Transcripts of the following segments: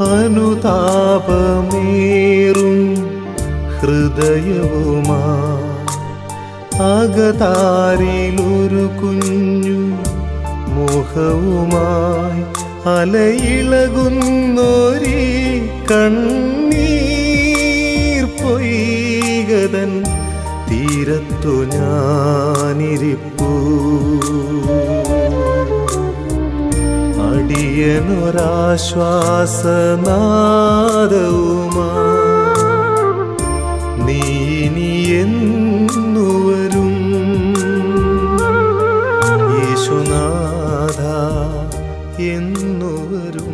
അനുതാപമേറും ഹൃദയവുമാ അകതാരിലൊരു കുഞ്ഞു മുഖവുമായി അലയിളകുന്നൊരീ കണ്ണീർ പൊയ്കതൻ തീരത്തു ഞാനിരിപ്പൂ അടിയനൊരാശ്വാസനാദവുമാ നീ ഇനി എന്നുവരും യേശുനാഥ എന്നുവരും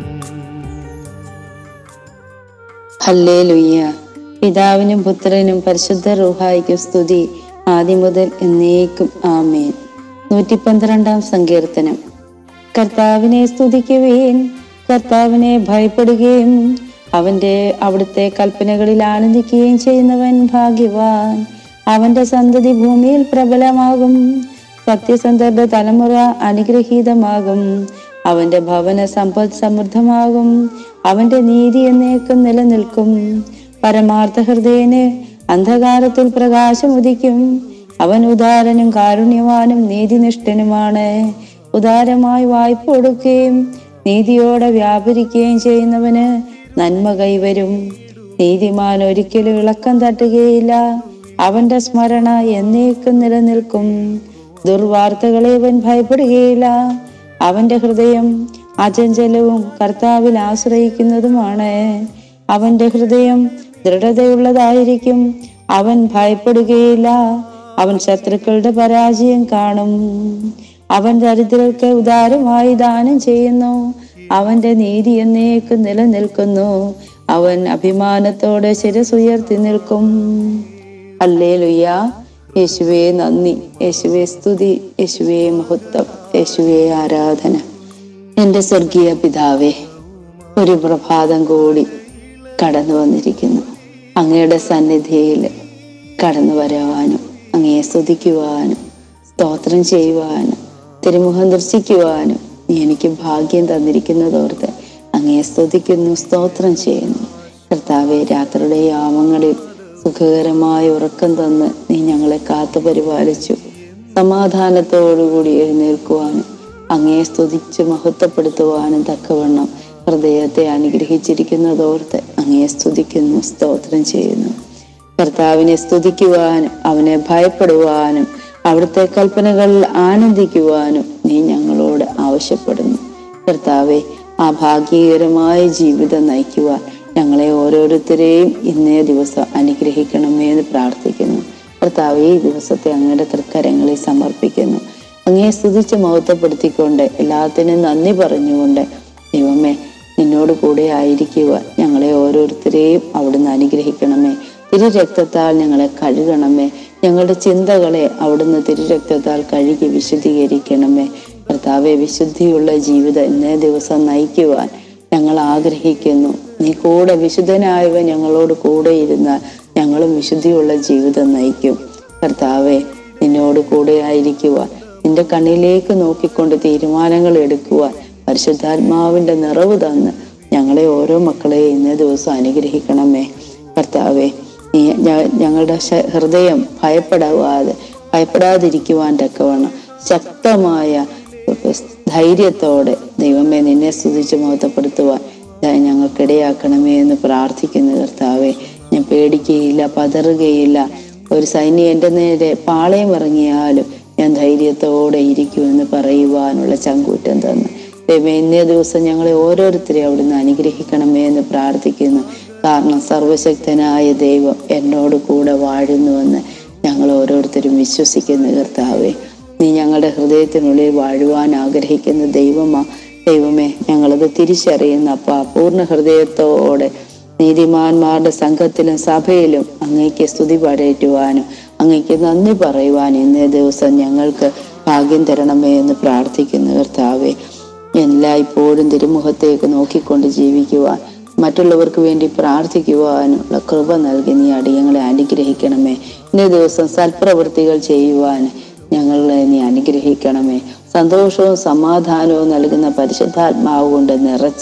ഹല്ലേലൂയ്യ പിതാവിനും പുത്രനും പരിശുദ്ധ റൂഹായിക്കും സ്തുതി ആദ്യം മുതൽ എന്നേക്കും ആമേൻ നൂറ്റി പന്ത്രണ്ടാം സങ്കീർത്തനം കർത്താവിനെ സ്തുതിക്കുവേൻ കർത്താവിനെ ഭയപ്പെടുകയും അവന്റെ അവിടുത്തെ കൽപ്പനകളിൽ ആനന്ദിക്കുകയും ചെയ്യുന്നവൻ ഭാഗ്യവാൻ അവന്റെ സന്തതി ഭൂമിയിൽ പ്രബലമാകും സത്യസന്ധരുടെ തലമുറ അനുഗ്രഹീതമാകും അവന്റെ ഭവന സമ്പദ് സമൃദ്ധമാകും അവന്റെ നീതി എന്നേക്കും നിലനിൽക്കും പരമാർത്ഥ ഹൃദയന് അന്ധകാരത്തിൽ പ്രകാശം ഉദിക്കും അവൻ ഉദാരനും കാരുണ്യവാനും നീതിനിഷ്ഠനുമാണ് ഉദാരമായി വായ്പ കൊടുക്കുകയും നീതിയോടെ വ്യാപരിക്കുകയും ചെയ്യുന്നവന് നന്മ കൈവരും നീതിമാൻ ഒരിക്കലും ഇളക്കം തട്ടുകയില്ല അവന്റെ സ്മരണ എന്നേക്കും നിലനിൽക്കും ദുർവാർത്തകളെ അവൻ ഭയപ്പെടുകയില്ല അവന്റെ ഹൃദയം അചഞ്ചലവും കർത്താവിൽ ആശ്രയിക്കുന്നതുമാണ് അവന്റെ ഹൃദയം ദൃഢതയുള്ളതായിരിക്കും അവൻ ഭയപ്പെടുകയില്ല അവൻ ശത്രുക്കളുടെ പരാജയം കാണും അവൻ ദരിദ്രർക്ക് ഉദാരമായി ദാനം ചെയ്യുന്നു അവന്റെ നീതി എന്നേക്കും നിലനിൽക്കുന്നു അവൻ അഭിമാനത്തോടെ ശിരസുയർത്തി നിൽക്കും അല്ലേ ലുയ്യ യേശുവേ നന്ദി യേശുവേ സ്തുതി യേശുവേ മഹത്വം യേശുവേ ആരാധന എൻ്റെ സ്വർഗീയ പിതാവേ ഒരു പ്രഭാതം കൂടി കടന്നു വന്നിരിക്കുന്നു അങ്ങയുടെ സന്നിധിയിൽ കടന്നു വരുവാനും അങ്ങയെ സ്തുതിക്കുവാനും സ്തോത്രം ചെയ്യുവാനും തിരുമുഖം ദർശിക്കുവാനും നീ എനിക്ക് ഭാഗ്യം തന്നിരിക്കുന്നതോർത്ത് അങ്ങയെ സ്തുതിക്കുന്നു സ്തോത്രം ചെയ്യുന്നു കർത്താവെ രാത്രിയുടെ യാമങ്ങളിൽ സുഖകരമായ ഉറക്കം തന്ന് നീ ഞങ്ങളെ കാത്തു പരിപാലിച്ചു സമാധാനത്തോടുകൂടി എഴുന്നേൽക്കുവാനും അങ്ങയെ സ്തുതിച്ച് മഹത്വപ്പെടുത്തുവാനും തക്കവണ്ണം ഹൃദയത്തെ അനുഗ്രഹിച്ചിരിക്കുന്നതോർത്ത് അങ്ങയെ സ്തുതിക്കുന്നു സ്തോത്രം ചെയ്യുന്നു കർത്താവിനെ സ്തുതിക്കുവാനും അവനെ ഭയപ്പെടുവാനും അവിടുത്തെ കൽപ്പനകളിൽ ആനന്ദിക്കുവാനും നീ ഞങ്ങളോട് ആവശ്യപ്പെടുന്നു കർത്താവെ ആ ഭാഗ്യകരമായ ജീവിതം നയിക്കുവാൻ ഞങ്ങളെ ഓരോരുത്തരെയും ഇന്നേ ദിവസം അനുഗ്രഹിക്കണമേ എന്ന് പ്രാർത്ഥിക്കുന്നു കർത്താവെ ഈ ദിവസത്തെ അങ്ങയുടെ തൃക്കരങ്ങളിൽ സമർപ്പിക്കുന്നു അങ്ങയെ സ്തുതിച്ച് മഹത്വപ്പെടുത്തിക്കൊണ്ട് എല്ലാത്തിനും നന്ദി പറഞ്ഞുകൊണ്ട് ദൈവമേ നിന്നോട് കൂടെ ആയിരിക്കുവാൻ ഞങ്ങളെ ഓരോരുത്തരെയും അവിടുന്ന് അനുഗ്രഹിക്കണമേ തിരു രക്തത്താൽ ഞങ്ങളെ കഴുകണമേ ഞങ്ങളുടെ ചിന്തകളെ അവിടുന്ന് തിരു രക്തത്താൽ കഴുകി വിശുദ്ധീകരിക്കണമേ കർത്താവെ വിശുദ്ധിയുള്ള ജീവിതം ഇന്നേ ദിവസം നയിക്കുവാൻ ഞങ്ങൾ ആഗ്രഹിക്കുന്നു നീ കൂടെ വിശുദ്ധനായവ ഞങ്ങളോട് കൂടെ ഇരുന്നാൽ ഞങ്ങളും വിശുദ്ധിയുള്ള ജീവിതം നയിക്കും കർത്താവെ നിന്നോട് കൂടെ ആയിരിക്കുവാൻ നിന്റെ കണ്ണിലേക്ക് നോക്കിക്കൊണ്ട് തീരുമാനങ്ങൾ എടുക്കുവാൻ പരിശുദ്ധാത്മാവിന്റെ നിറവ് തന്ന് ഞങ്ങളെ ഓരോ മക്കളെ ഇന്നേ ദിവസം അനുഗ്രഹിക്കണമേ കർത്താവെ നീ ഞ- ഞങ്ങളുടെ ശ- ഹൃദയം ഭയപ്പെടാതെ ഭയപ്പെടാതിരിക്കുവാൻ തക്കവണ്ണം ശക്തമായ ധൈര്യത്തോടെ ദൈവമേ നിന്നെ സ്തുതിച്ച് മഹത്വപ്പെടുത്തുവാൻ ദയ ഞങ്ങൾക്കിടയാക്കണമേ എന്ന് പ്രാർത്ഥിക്കുന്നു കർത്താവെ ഞാൻ പേടിക്കുകയില്ല പതറുകയില്ല ഒരു സൈന്യം എൻ്റെ നേരെ പാളയം ഇറങ്ങിയാലും ഞാൻ ധൈര്യത്തോടെ ഇരിക്കുമെന്ന് പറയുവാനുള്ള ചങ്കൂറ്റം തന്നു ദൈവം ഇന്നേ ദിവസം ഞങ്ങളെ ഓരോരുത്തരെയും അവിടുന്ന് അനുഗ്രഹിക്കണമേ എന്ന് പ്രാർത്ഥിക്കുന്നു കാരണം സർവശക്തനായ ദൈവം എന്നോട് കൂടെ വാഴുന്നുവെന്ന് ഞങ്ങൾ ഓരോരുത്തരും വിശ്വസിക്കുന്ന കർത്താവേ നീ ഞങ്ങളുടെ ഹൃദയത്തിനുള്ളിൽ വാഴുവാൻ ആഗ്രഹിക്കുന്ന ദൈവമാ ദൈവമേ ഞങ്ങളത് തിരിച്ചറിയുന്ന അപ്പ പൂർണ്ണ ഹൃദയത്തോടെ നീതിമാന്മാരുടെ സംഘത്തിലും സഭയിലും അങ്ങേക്ക് സ്തുതി പടയേറ്റുവാനും അങ്ങേക്ക് നന്ദി പറയുവാനും ഇന്നേ ദിവസം ഞങ്ങൾക്ക് ഭാഗ്യം തരണമേ എന്ന് പ്രാർത്ഥിക്കുന്നു കർത്താവേ എല്ലായ്പ്പോഴും തിരുമുഖത്തേക്ക് നോക്കിക്കൊണ്ട് ജീവിക്കുവാൻ മറ്റുള്ളവർക്ക് വേണ്ടി പ്രാർത്ഥിക്കുവാനുള്ള കൃപ നൽകി നീ അടിയങ്ങളെ അനുഗ്രഹിക്കണമേ ഇന്നേ ദിവസം സൽപ്രവൃത്തികൾ ചെയ്യുവാൻ ഞങ്ങളെ നീ അനുഗ്രഹിക്കണമേ സന്തോഷവും സമാധാനവും നൽകുന്ന പരിശുദ്ധാത്മാവ് കൊണ്ട് നിറച്ച്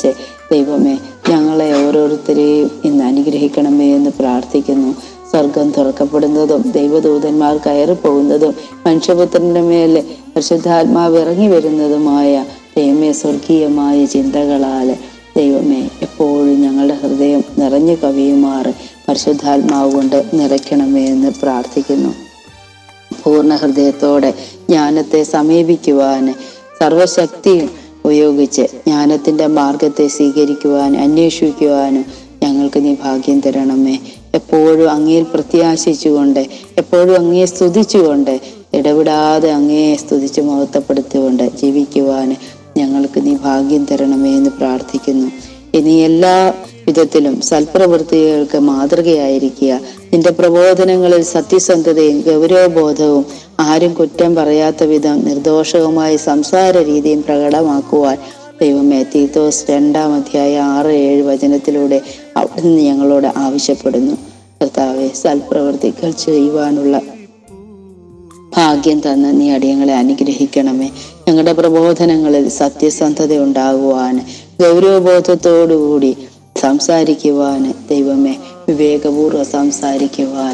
ദൈവമേ ഞങ്ങളെ ഓരോരുത്തരെയും ഇന്ന് അനുഗ്രഹിക്കണമേ എന്ന് പ്രാർത്ഥിക്കുന്നു സ്വർഗം തുറക്കപ്പെടുന്നതും ദൈവദൂതന്മാർ കയറി പോകുന്നതും മനുഷ്യപുത്രന്റെ മേലെ പരിശുദ്ധാത്മാവ് ഇറങ്ങി വരുന്നതുമായ ദൈവമേ സ്വർഗീയമായ ചിന്തകളാൽ ദൈവമേ എപ്പോഴും ഞങ്ങളുടെ ഹൃദയം നിറഞ്ഞു കവിയുമാറ് പരിശുദ്ധാത്മാവ് കൊണ്ട് നിറയ്ക്കണമേ എന്ന് പ്രാർത്ഥിക്കുന്നു പൂർണ്ണ ഹൃദയത്തോടെ ജ്ഞാനത്തെ സമീപിക്കുവാൻ സർവശക്തിയും ഉപയോഗിച്ച് ജ്ഞാനത്തിന്റെ മാർഗത്തെ സ്വീകരിക്കുവാനും അന്വേഷിക്കുവാനും ഞങ്ങൾക്ക് നീ ഭാഗ്യം തരണമേ എപ്പോഴും അങ്ങയിൽ പ്രത്യാശിച്ചുകൊണ്ട് എപ്പോഴും അങ്ങയെ സ്തുതിച്ചുകൊണ്ട് ഇടവിടാതെ അങ്ങയെ സ്തുതിച്ച് മഹത്വപ്പെടുത്തിക്കൊണ്ട് ജീവിക്കുവാൻ ഞങ്ങൾക്ക് നീ ഭാഗ്യം തരണമേ എന്ന് പ്രാർത്ഥിക്കുന്നു ഇനി എല്ലാ വിധത്തിലും സൽപ്രവൃത്തികൾക്ക് മാതൃകയായിരിക്കുക നിന്റെ പ്രബോധനങ്ങളിൽ സത്യസന്ധതയും ഗൗരവബോധവും ആരും കുറ്റം പറയാത്ത വിധം നിർദോഷവുമായ സംസാര രീതിയും പ്രകടമാക്കുവാൻ ദൈവമേ തീത്തോസ് രണ്ടാം അധ്യായ ആറ് ഏഴ് വചനത്തിലൂടെ അവിടുന്ന് ഞങ്ങളോട് ആവശ്യപ്പെടുന്നു കർത്താവെ സൽപ്രവൃത്തികൾ ചെയ്യുവാനുള്ള ഭാഗ്യം തന്ന് നീ അടിയങ്ങളെ അനുഗ്രഹിക്കണമേ ഞങ്ങളുടെ പ്രബോധനങ്ങളിൽ സത്യസന്ധത ഉണ്ടാകുവാൻ ഗൗരവബോധത്തോടുകൂടി സംസാരിക്കുവാൻ ദൈവമേ വിവേകപൂർവ്വം സംസാരിക്കുവാൻ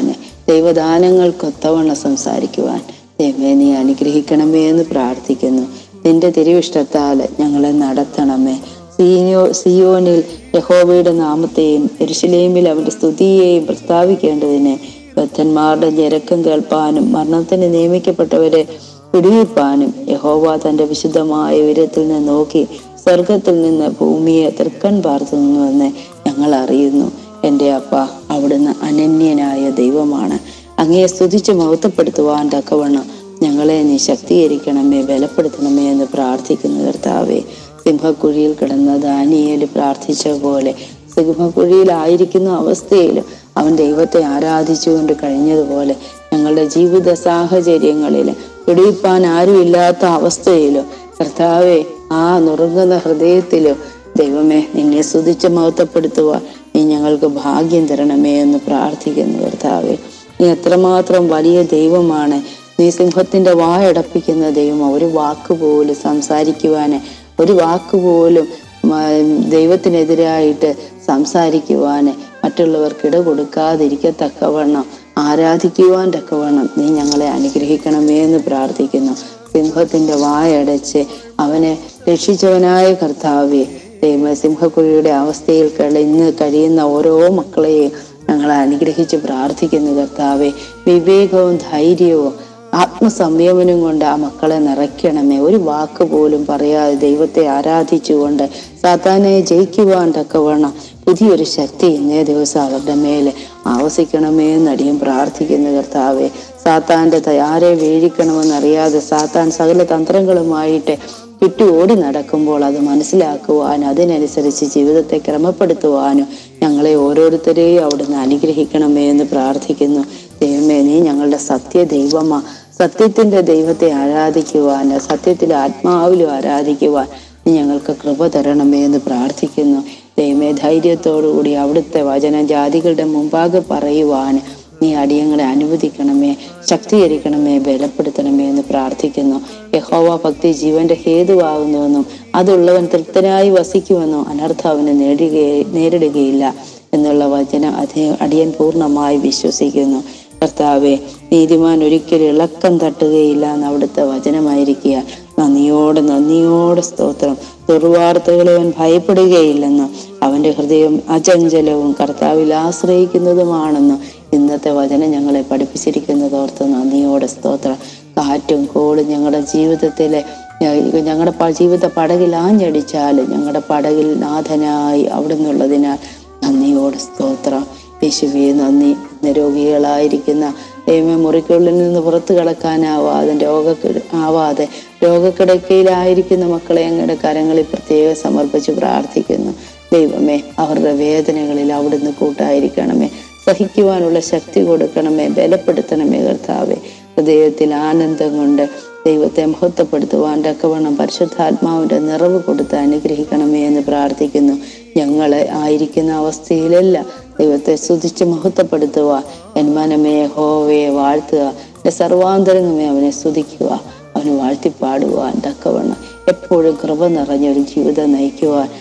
ദൈവദാനങ്ങൾക്കൊത്തവണ്ണം സംസാരിക്കുവാൻ ദൈവമേ നീ അനുഗ്രഹിക്കണമേ എന്ന് പ്രാർത്ഥിക്കുന്നു നിന്റെ തിരുവിഷ്ടത്താൽ ഞങ്ങളെ നടത്തണമേ സിയോ സിയോനിൽ യഹോവയുടെ നാമത്തെയും എരുശലേമിൽ അവന്റെ സ്തുതിയെയും പ്രസ്താവിക്കേണ്ടതിന് ബദ്ധന്മാരുടെ ഞെരക്കം കേൾപ്പാനും മരണത്തിന് നിയമിക്കപ്പെട്ടവരെ പിടിവിപ്പാനും യഹോവ തന്റെ വിശുദ്ധമായ ഉയരത്തിൽ നിന്ന് നോക്കി സ്വർഗത്തിൽ നിന്ന് ഭൂമിയെ തൃക്കൺ പാർത്തുന്നുവെന്ന് ഞങ്ങൾ അറിയുന്നു എൻ്റെ അപ്പ അവിടുന്ന് അനന്യനായ ദൈവമാണ് അങ്ങയെ സ്തുതിച്ച് മഹത്വപ്പെടുത്തുവാൻ തക്കവണ്ണം ഞങ്ങളെ നീ ശക്തീകരിക്കണമേ ബലപ്പെടുത്തണമേ എന്ന് പ്രാർത്ഥിക്കുന്നു കർത്താവേ സിംഹക്കുഴിയിൽ കിടന്ന ദാനിയേല് പ്രാർത്ഥിച്ച പോലെ സിംഹക്കുഴിയിലായിരിക്കുന്ന അവസ്ഥയിൽ അവൻ ദൈവത്തെ ആരാധിച്ചുകൊണ്ട് കഴിഞ്ഞതുപോലെ ഞങ്ങളുടെ ജീവിത സാഹചര്യങ്ങളിൽ പിടിയിപ്പാൻ ആരുമില്ലാത്ത അവസ്ഥയിലും കർത്താവെ ആ നുറുങ്ങുന്ന ഹൃദയത്തിലും ദൈവമേ നിന്നെ സ്തുതിച്ച് മഹത്വപ്പെടുത്തുവാൻ നീ ഞങ്ങൾക്ക് ഭാഗ്യം തരണമേ എന്ന് പ്രാർത്ഥിക്കുന്നു കർത്താവെ നീ എത്രമാത്രം വലിയ ദൈവമാണ് നീ സിംഹത്തിന്റെ വായടപ്പിക്കുന്ന ദൈവം ഒരു വാക്ക് പോലും സംസാരിക്കുവാന് ഒരു വാക്ക് പോലും മ- ദൈവത്തിനെതിരായിട്ട് സംസാരിക്കുവാന് മറ്റുള്ളവർക്ക് ഇട കൊടുക്കാതിരിക്കത്തക്കവണ്ണം ആരാധിക്കുവാൻ തക്കവണ്ണം നീ ഞങ്ങളെ അനുഗ്രഹിക്കണമേ എന്ന് പ്രാർത്ഥിക്കുന്നു സിംഹത്തിന്റെ വായടച്ച് അവനെ രക്ഷിച്ചവനായ കർത്താവെ ദൈവ സിംഹക്കുഴിയുടെ അവസ്ഥയിൽ കള- ഇന്ന് കഴിയുന്ന ഓരോ മക്കളെയും ഞങ്ങളെ അനുഗ്രഹിച്ച് പ്രാർത്ഥിക്കുന്നു കർത്താവെ വിവേകവും ധൈര്യവും ആത്മസംയമനം കൊണ്ട് ആ മക്കളെ നിറയ്ക്കണമേ ഒരു വാക്ക് പോലും പറയാതെ ദൈവത്തെ ആരാധിച്ചുകൊണ്ട് സാത്താനെ ജയിക്കുവാൻ തക്കവണ്ണം പുതിയൊരു ശക്തി ഇന്നേ ദിവസം അവരുടെ മേലെ ആവസിക്കണമേ എന്നടിയും പ്രാർത്ഥിക്കുന്നു കർത്താവെ സാത്താന്റെ ത- ആരെ വീഴിക്കണമെന്നറിയാതെ സാത്താൻ സകല തന്ത്രങ്ങളുമായിട്ട് വിട്ടു ഓടി നടക്കുമ്പോൾ അത് മനസ്സിലാക്കുവാനും അതിനനുസരിച്ച് ജീവിതത്തെ ക്രമപ്പെടുത്തുവാനും ഞങ്ങളെ ഓരോരുത്തരെയും അവിടുന്ന് അനുഗ്രഹിക്കണമേ എന്ന് പ്രാർത്ഥിക്കുന്നു ദൈവമേ നീ ഞങ്ങളുടെ സത്യ ദൈവമാ സത്യത്തിന്റെ ദൈവത്തെ ആരാധിക്കുവാൻ സത്യത്തിൽ ആത്മാവിലും ആരാധിക്കുവാൻ നീ ഞങ്ങൾക്ക് കൃപ തരണമേ എന്ന് പ്രാർത്ഥിക്കുന്നു ദൈവമേ ധൈര്യത്തോടുകൂടി അവിടുത്തെ വചനം ജാതികളുടെ മുമ്പാകെ പറയുവാൻ നീ അടിയങ്ങളെ അനുവദിക്കണമേ ശക്തീകരിക്കണമേ ബലപ്പെടുത്തണമേ എന്ന് പ്രാർത്ഥിക്കുന്നു യഹോവ ഭക്തി ജീവന്റെ ഹേതുവാകുന്നുവെന്നും അതുള്ളവൻ തൃപ്തനായി വസിക്കുമെന്നും അനർത്ഥം അവന് നേടുക നേരിടുകയില്ല എന്നുള്ള വചനം അതി അടിയൻ പൂർണ്ണമായി വിശ്വസിക്കുന്നു കർത്താവെ നീതിമാൻ ഒരിക്കലും ഇളക്കം തട്ടുകയില്ല എന്ന് അവിടുത്തെ വചനമായിരിക്കുക നന്ദിയോടെ നന്ദിയോടെ സ്തോത്രം ദുർവാർത്തകളെ അവൻ ഭയപ്പെടുകയില്ലെന്നും അവന്റെ ഹൃദയം അചഞ്ചലവും കർത്താവിൽ ആശ്രയിക്കുന്നതുമാണെന്നും ഇന്നത്തെ വചനം ഞങ്ങളെ പഠിപ്പിച്ചിരിക്കുന്നതോർത്ത് നന്ദിയോടെ സ്തോത്രം കാറ്റും കോളും ഞങ്ങളുടെ ജീവിതത്തിലെ ഞ- ഞങ്ങളുടെ പ- ജീവിത പടകിൽ ആഞ്ഞടിച്ചാൽ ഞങ്ങളുടെ പടകിൽ നാഥനായി അവിടെ നിന്നുള്ളതിനാൽ നന്ദിയോടെ സ്തോത്രം യേശുവേ നന്ദി ഇന്ന് രോഗികളായിരിക്കുന്ന ദൈവമേ മുറിക്കുള്ളിൽ നിന്ന് പുറത്തു കിടക്കാനാവാതെ രോഗ ആവാതെ രോഗക്കിടക്കയിലായിരിക്കുന്ന മക്കളെ അങ്ങയുടെ കരങ്ങളിൽ പ്രത്യേകം സമർപ്പിച്ച് പ്രാർത്ഥിക്കുന്നു ദൈവമേ അവരുടെ വേദനകളിൽ അവിടുന്ന് കൂട്ടായിരിക്കണമേ സഹിക്കുവാനുള്ള ശക്തി കൊടുക്കണമേ ബലപ്പെടുത്തണമേ കർത്താവേ ഹൃദയത്തിൽ ആനന്ദം കൊണ്ട് ദൈവത്തെ മഹത്വപ്പെടുത്തുവാൻ തക്കവണ്ണം പരിശുദ്ധാത്മാവിന്റെ നിറവ് കൊടുത്ത് അനുഗ്രഹിക്കണമേ എന്ന് പ്രാർത്ഥിക്കുന്നു ഞങ്ങളെ ആയിരിക്കുന്ന അവസ്ഥയിലല്ല ദൈവത്തെ സ്തുതിച്ച് മഹത്വപ്പെടുത്തുക എൻ മനമേ ഹോവയെ വാഴ്ത്തുക എൻ്റെ സർവാന്തരംഗമേ അവനെ സ്തുതിക്കുക അവന് വാഴ്ത്തിപ്പാടുവാൻ തക്കവണ്ണം എപ്പോഴും കൃപ നിറഞ്ഞ ഒരു ജീവിതം നയിക്കുവാൻ ദൈവമേ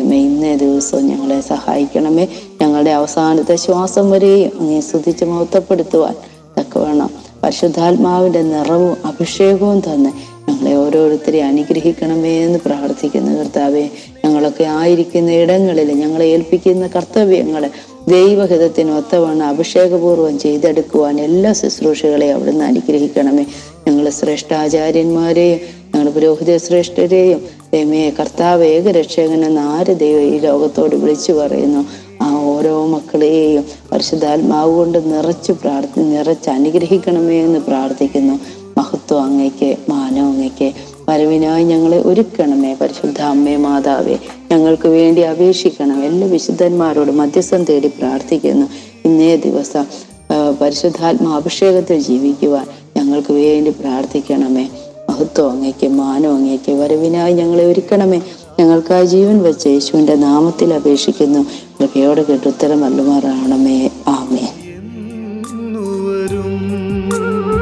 ദൈവമേ ഇന്നേ ദിവസവും ഞങ്ങളെ സഹായിക്കണമേ ഞങ്ങളുടെ അവസാനത്തെ ശ്വാസം വരെയും അങ്ങേ സ്തുതിച്ച് മഹത്വപ്പെടുത്തുവാൻ തക്കവണ്ണം പരിശുദ്ധാത്മാവിൻ്റെ നിറവും അഭിഷേകവും തന്ന് ഞങ്ങളെ ഓരോരുത്തരെയും അനുഗ്രഹിക്കണമേ എന്ന് പ്രാർത്ഥിക്കുന്നു കർത്താവെ ഞങ്ങളൊക്കെ ആയിരിക്കുന്ന ഇടങ്ങളിൽ ഞങ്ങളെ ഏൽപ്പിക്കുന്ന കർത്തവ്യങ്ങൾ ദൈവഹിതത്തിന് ഒത്തവണ്ണം അഭിഷേകപൂർവ്വം ചെയ്തെടുക്കുവാൻ എല്ലാ ശുശ്രൂഷകളെയും അവിടുന്ന് അനുഗ്രഹിക്കണമേ ഞങ്ങൾ ശ്രേഷ്ഠാചാര്യന്മാരെയും ഞങ്ങൾ പുരോഹിത ശ്രേഷ്ഠരെയും ദൈവമേ കർത്താവ് ഏകരക്ഷകനെന്ന് ആര് ദൈവം ഈ ലോകത്തോട് വിളിച്ചു പറയുന്നു ആ ഓരോ മക്കളെയും പരിശുദ്ധാത്മാവ് കൊണ്ട് നിറച്ച് പ്രാർത്ഥി നിറച്ച് അനുഗ്രഹിക്കണമേ എന്ന് പ്രാർത്ഥിക്കുന്നു മഹത്വം അങ്ങയ്ക്ക് മാനം അങ്ങയ്ക്ക് വരവിനായി ഞങ്ങളെ ഒരുക്കണമേ പരിശുദ്ധ അമ്മേ മാതാവേ ഞങ്ങൾക്ക് വേണ്ടി അപേക്ഷിക്കണം എല്ലാ വിശുദ്ധന്മാരോട് മധ്യസ്ഥം തേടി പ്രാർത്ഥിക്കുന്നു ഇന്നേ ദിവസം ആ, പരിശുദ്ധാത്മാ അഭിഷേകത്തിൽ ജീവിക്കുവാൻ ഞങ്ങൾക്ക് വേണ്ടി പ്രാർത്ഥിക്കണമേ മഹത്വം അങ്ങയ്ക്ക് മാനം അങ്ങയ്ക്ക് വരവിനായി ഞങ്ങളെ ഒരുക്കണമേ ഞങ്ങൾക്ക് ആ ജീവൻ വെച്ച് യേശുവിൻ്റെ നാമത്തിൽ അപേക്ഷിക്കുന്നു കൃപയോടെ കേട്ടുത്തരം അല്ലുമാറാണമേ ആമേ എന്നുവരും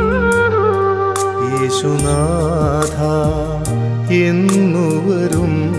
യേശുനാഥ എന്നുവരും